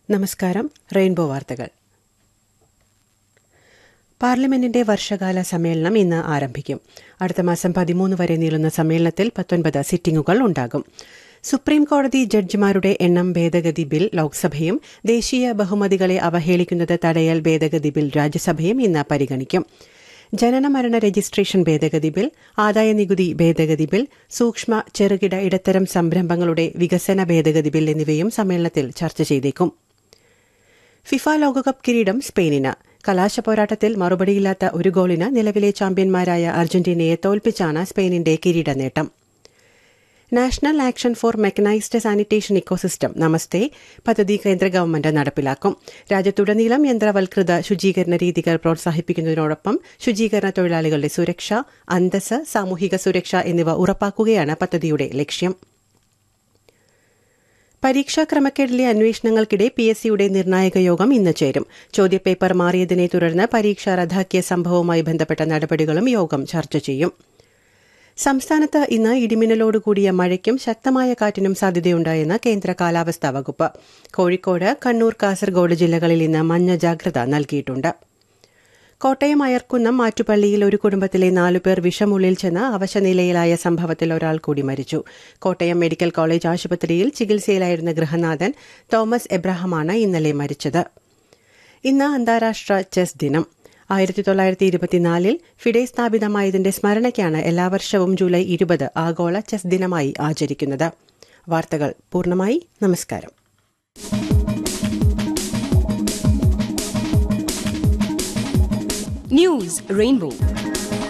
നമസ്കാരം റെയിൻബോ വാർത്തകൾ പാർലമെന്റിന്റെ വർഷകാല സമ്മേളനം ഇന്ന് ആരംഭിക്കും അടുത്ത മാസം പതിമൂന്ന് വരെ നീളുന്ന സമ്മേളനത്തിൽ പത്തൊൻപത് സിറ്റിംഗുകൾ ഉണ്ടാകും സുപ്രീം കോടതി ജഡ്ജിമാരുടെ എണ്ണം ഭേദഗതി ബിൽ ലോക്സഭയും ദേശീയ ബഹുമതികളെ അവഹേളിക്കുന്നത് തടയൽ ഭേദഗതി ബിൽ രാജ്യസഭയും ഇന്ന് പരിഗണിക്കും ജനനമരണ രജിസ്ട്രേഷൻ ഭേദഗതി ബിൽ ആദായനികുതി ഭേദഗതി ബിൽ സൂക്ഷ്മ ചെറുകിട ഇടത്തരം സംരംഭങ്ങളുടെ വികസന ഭേദഗതി ബിൽ എന്നിവയും സമ്മേളനത്തിൽ ചർച്ച ചെയ്തേക്കും ഫിഫ ലോകകപ്പ് കിരീടം സ്പെയിനിന് കലാശ പോരാട്ടത്തിൽ മറുപടിയില്ലാത്ത ഒരു ഗോളിന് നിലവിലെ ചാമ്പ്യന്മാരായ അർജന്റീനയെ തോൽപ്പിച്ചാണ് സ്പെയിനിന്റെ കിരീട നേട്ടം national action for mechanised sanitation ecosystem NAMASTE പദ്ധതി കേന്ദ്ര ഗവൺമെന്റ് നടപ്പിലാക്കും രാജ്യത്തുടനീളം യന്ത്രവൽകൃത ശുചീകരണ രീതികൾ പ്രോത്സാഹിപ്പിക്കുന്നതിനോടൊപ്പം ശുചീകരണ തൊഴിലാളികളുടെ സുരക്ഷ അന്തസ് സാമൂഹിക സുരക്ഷ എന്നിവ ഉറപ്പാക്കുകയാണ് പദ്ധതിയുടെ ലക്ഷ്യം പരീക്ഷാ ക്രമക്കേടിലെ അന്വേഷണങ്ങൾക്കിടെ പി എസ് സിയുടെ നിർണായക യോഗം ഇന്ന് ചേരും ചോദ്യപേപ്പർ മാറിയതിനെ തുടർന്ന് പരീക്ഷ റദ്ദാക്കിയ സംഭവവുമായി ബന്ധപ്പെട്ട നടപടികളും യോഗം ചർച്ച ചെയ്യും സംസ്ഥാനത്ത് ഇന്ന് ഇടിമിന്നലോടുകൂടിയ മഴയ്ക്കും ശക്തമായ കാറ്റിനും സാധ്യതയുണ്ടായെന്ന് കേന്ദ്ര കാലാവസ്ഥാ വകുപ്പ് കോഴിക്കോട് കണ്ണൂർ കാസർഗോഡ് ജില്ലകളിൽ ഇന്ന് മഞ്ഞ ജാഗ്രത നൽകിയിട്ടുണ്ട് കോട്ടയം അയർക്കുന്നം മാറ്റുപള്ളിയിൽ ഒരു കുടുംബത്തിലെ നാലുപേർ വിഷമുള്ളിൽ ചെന്ന് അവശനിലയിലായ സംഭവത്തിൽ ഒരാൾ കൂടി മരിച്ചു കോട്ടയം മെഡിക്കൽ കോളേജ് ആശുപത്രിയിൽ ചികിത്സയിലായിരുന്ന ഗൃഹനാഥൻ തോമസ് എബ്രഹാമാണ് ഇന്നലെ മരിച്ചത് ഇന്ന് അന്താരാഷ്ട്ര ചെസ് ദിനം ആയിരത്തി തൊള്ളായിരത്തി ഇരുപത്തിനാലിൽ ഫിഡെ സ്ഥാപിതമായതിന്റെ സ്മരണയ്ക്കാണ് എല്ലാ വർഷവും ജൂലൈ ഇരുപത് ആഗോള ചെസ് ദിനമായി ആചരിക്കുന്നത് വാർത്തകൾ പൂർണ്ണമായി നമസ്കാരം News Rainbow.